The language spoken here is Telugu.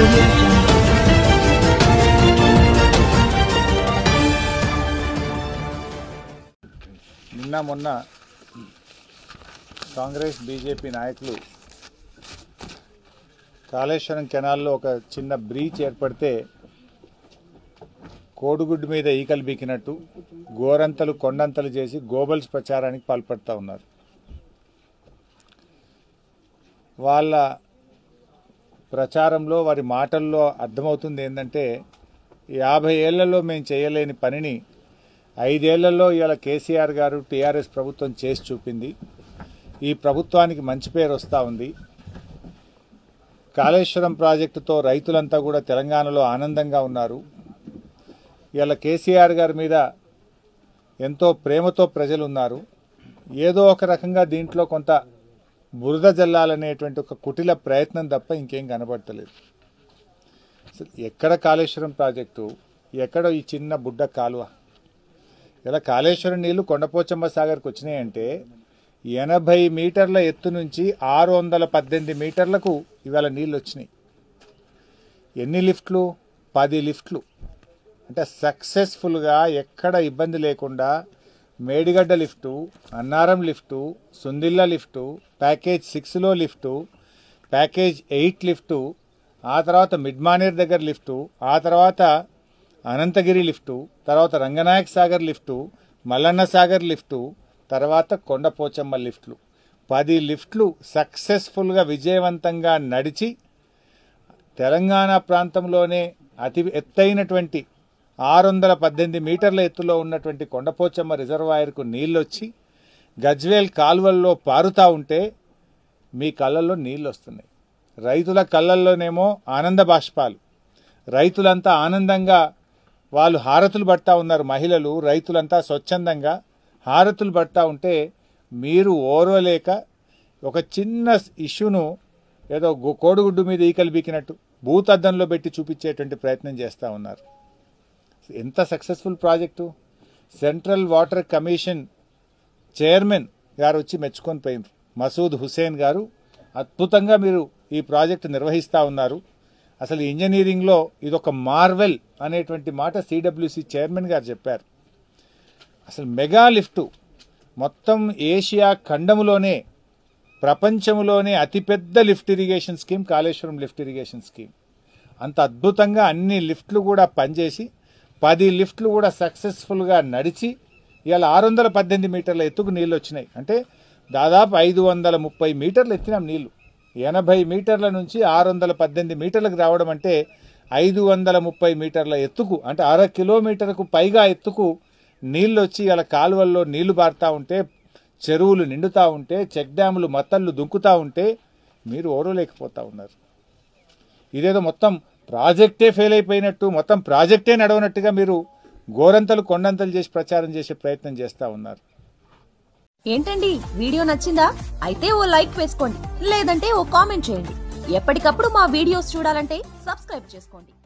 audio jungle. నిన్న మొన్న కాంగ్రెస్ బీజేపీ నాయకులు కాళేశ్వరం కెనాల్లో ఒక చిన్న బ్రీచ్ ఏర్పడితే కోడిగుడ్డు మీద ఈకలు బీకినట్టు గోరంతలు కొండంతలు చేసి గోబల్స్ ప్రచారానికి పాల్పడుతూ ఉన్నారు వాళ్ళ ప్రచారంలో వారి మాటల్లో అర్థమవుతుంది ఏంటంటే యాభై ఏళ్లలో మేము చేయలేని పనిని ఐదేళ్లలో ఇవాళ కేసీఆర్ గారు టీఆర్ఎస్ ప్రభుత్వం చేసి చూపింది ఈ ప్రభుత్వానికి మంచి పేరు వస్తూ ఉంది కాళేశ్వరం ప్రాజెక్టుతో రైతులంతా కూడా తెలంగాణలో ఆనందంగా ఉన్నారు ఇవాళ కేసీఆర్ గారి మీద ఎంతో ప్రేమతో ప్రజలు ఉన్నారు ఏదో ఒక రకంగా దీంట్లో కొంత బురద జల్లాలనేటువంటి ఒక కుటిల ప్రయత్నం తప్ప ఇంకేం కనబడతలేదు అసలు ఎక్కడ కాళేశ్వరం ప్రాజెక్టు ఎక్కడ ఈ చిన్న బుడ్డ కాలువ ఇలా కాళేశ్వరం నీళ్లు కొండపోచమ్మ సాగర్కి వచ్చినాయంటే ఎనభై మీటర్ల ఎత్తు నుంచి ఆరు వందల పద్దెనిమిది మీటర్లకు ఇవాళ నీళ్ళు వచ్చినాయి ఎన్ని లిఫ్ట్లు పది లిఫ్ట్లు అంటే సక్సెస్ఫుల్గా ఎక్కడ ఇబ్బంది లేకుండా Medigadda lift Annaram lift Sundilla lift package సిక్స్లో లిఫ్టు ప్యాకేజ్ ఎయిట్ లిఫ్టు ఆ తర్వాత మిడ్మానేర్ దగ్గర లిఫ్టు ఆ తర్వాత అనంతగిరి లిఫ్టు తర్వాత రంగనాయక్ సాగర్ లిఫ్టు మల్లన్న సాగర్ లిఫ్టు తర్వాత కొండపోచమ్మ లిఫ్ట్లు పది లిఫ్ట్లు సక్సెస్ఫుల్గా విజయవంతంగా నడిచి తెలంగాణ ప్రాంతంలోనే అతి ఎత్తైనటువంటి ఆరు వందల పద్దెనిమిది మీటర్ల ఎత్తులో ఉన్నటువంటి కొండపోచమ్మ రిజర్వాయర్కు నీళ్ళొచ్చి గజ్వేల్ కాలువల్లో పారుతా ఉంటే మీ కళ్ళల్లో నీళ్ళు వస్తున్నాయి రైతుల కళ్ళల్లోనేమో ఆనంద బాష్పాలు రైతులంతా ఆనందంగా వాళ్ళు హారతులు పడతా ఉన్నారు మహిళలు రైతులంతా స్వచ్ఛందంగా హారతులు పడతా ఉంటే మీరు ఓర్వలేక ఒక చిన్న ఇష్యూను ఏదో గు- కోడిగుడ్డు మీద ఈకలు బీకినట్టు భూతద్దంలో పెట్టి చూపించేటువంటి ప్రయత్నం చేస్తూ ఉన్నారు ఎంత successful project central water commission chairman గారు వచ్చి మెచ్చుకొని పోయినారు మసూద్ హుసేన్ గారు అద్భుతంగా మీరు ఈ ప్రాజెక్టు నిర్వహిస్తూ ఉన్నారు అసలు ఇంజనీరింగ్లో ఇదొక మార్వెల్ అనేటువంటి మాట సిడబ్ల్యూసి చైర్మన్ గారు చెప్పారు అసలు మెగా లిఫ్టు మొత్తం ఏషియా ఖండములోనే ప్రపంచంలోనే అతిపెద్ద lift irrigation scheme Kaleshwaram lift irrigation scheme అంత అద్భుతంగా అన్ని లిఫ్ట్లు కూడా పనిచేసి పది లిఫ్ట్లు కూడా సక్సెస్ఫుల్గా నడిచి ఇవాళ ఆరు వందల పద్దెనిమిది మీటర్ల ఎత్తుకు నీళ్ళు వచ్చినాయి అంటే దాదాపు ఐదు వందల ముప్పై మీటర్లు ఎత్తినాం నీళ్లు ఎనభై మీటర్ల నుంచి ఆరు వందల పద్దెనిమిది మీటర్లకు రావడం అంటే ఐదు వందల ముప్పై మీటర్ల ఎత్తుకు అంటే అర కిలోమీటర్కు పైగా ఎత్తుకు నీళ్ళు వచ్చి ఇలా కాలువల్లో నీళ్లు బారుతా ఉంటే చెరువులు నిండుతా ఉంటే చెక్ డ్యాములు మత్తళ్ళు దుంకుతా ఉంటే మీరు ఓరలేకపోతా ఉన్నారు ఇదేదో మొత్తం ప్రాజెక్టే ఫెయిల్ అయిపోయినట్టు మొత్తం ప్రాజెక్టే నడవనట్టుగా మీరు గోరంతలు కొండంతలు చేసి ప్రచారం చేసే ప్రయత్నం చేస్తూ ఉన్నారు ఏంటండి వీడియో నచ్చిందా అయితే ఓ లైక్ వేసుకోండి లేదంటే ఓ కామెంట్ చేయండి ఎప్పటికప్పుడు మా వీడియోస్ చూడాలంటే సబ్స్క్రైబ్ చేసుకోండి